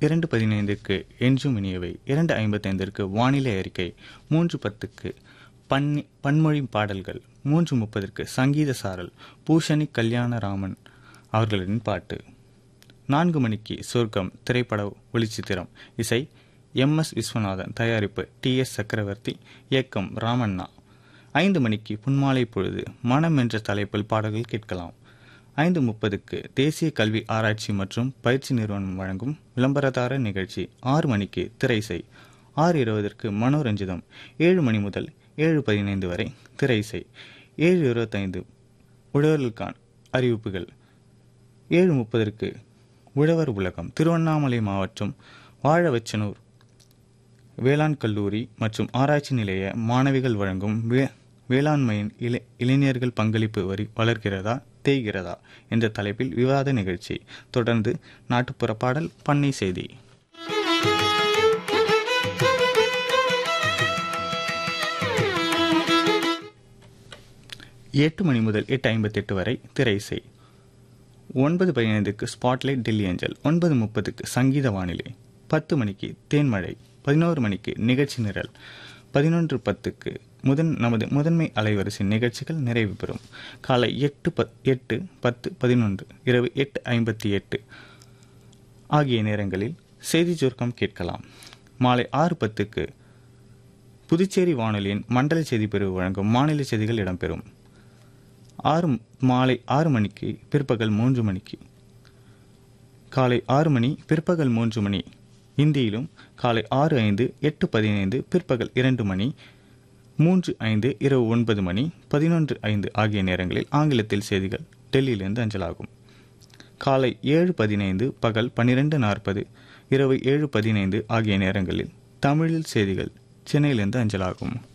இரண்டு பதினைந்துக்கு என்றும் இனியவை இரண்டு ஐம்பத்தைந்திற்கு வானிலை அறிக்கை மூன்று பத்துக்கு பன்னி பன்மொழி பாடல்கள் மூன்று முப்பதற்கு சங்கீத சாரல் பூஷணி கல்யாணராமன் அவர்களின் பாட்டு நான்கு மணிக்கு சொர்க்கம் திரைப்பட ஒளிச்சித்திரம் இசை எம் எஸ் விஸ்வநாதன் தயாரிப்பு டி எஸ் சக்கரவர்த்தி இயக்கம் ராமண்ணா ஐந்து மணிக்கு புன்மாலை பொழுது மனம் என்ற தலைப்பில் பாடல்கள் கேட்கலாம் ஐந்து முப்பதுக்கு தேசிய கல்வி ஆராய்ச்சி மற்றும் பயிற்சி நிறுவனம் வழங்கும் விளம்பரதார நிகழ்ச்சி ஆறு மணிக்கு திரைசை ஆறு இருபதற்கு மனோரஞ்சிதம் ஏழு மணி முதல் ஏழு பதினைந்து வரை திரைசை ஏழு இருபத்தைந்து உழவர்களுக்கான அறிவிப்புகள் ஏழு முப்பதற்கு உழவர் உலகம் திருவண்ணாமலை மாவட்டம் வாழவச்சனூர் வேளாண் கல்லூரி மற்றும் ஆராய்ச்சி நிலைய மாணவிகள் வழங்கும் வே வேளாண்மையின் இளை இளைஞர்கள் பங்களிப்பு வரி வளர்கிறதா தேய்கிறதா என்ற தலைப்பில் விவாத நிகழ்ச்சி தொடர்ந்து நாட்டுப்புற பாடல் பண்ணை செய்தி எட்டு மணி முதல் எட்டு ஐம்பத்தெட்டு வரை திரை இசை ஒன்பது பதினைந்துக்கு ஸ்பாட்லைட் டெல்லி ஏஞ்சல் ஒன்பது முப்பதுக்கு சங்கீத வானிலை பத்து மணிக்கு தேன்மழை பதினோரு மணிக்கு நிகழ்ச்சி நிரல் பதினொன்று பத்துக்கு முதன் நமது முதன்மை அலைவரிசை நிகழ்ச்சிகள் நிறைவு பெறும் காலை எட்டு பத் எட்டு பத்து பதினொன்று இரவு எட்டு ஐம்பத்தி எட்டு ஆகிய நேரங்களில் செய்தி சுருக்கம் கேட்கலாம் மாலை ஆறு பத்துக்கு புதுச்சேரி வானொலியின் மண்டல செய்தி பிரிவு வழங்கும் மாநில செய்திகள் இடம்பெறும் ஆறு மாலை ஆறு மணிக்கு பிற்பகல் மூன்று மணிக்கு காலை ஆறு மணி பிற்பகல் மூன்று மணி இந்தியிலும் காலை ஆறு ஐந்து எட்டு பதினைந்து பிற்பகல் இரண்டு மணி மூன்று ஐந்து இரவு ஒன்பது மணி பதினொன்று ஐந்து ஆகிய நேரங்களில் ஆங்கிலத்தில் செய்திகள் டெல்லியிலிருந்து அஞ்சலாகும் காலை ஏழு பதினைந்து பகல் பன்னிரெண்டு நாற்பது இரவு ஏழு பதினைந்து ஆகிய நேரங்களில் தமிழில் செய்திகள் சென்னையிலிருந்து அஞ்சலாகும்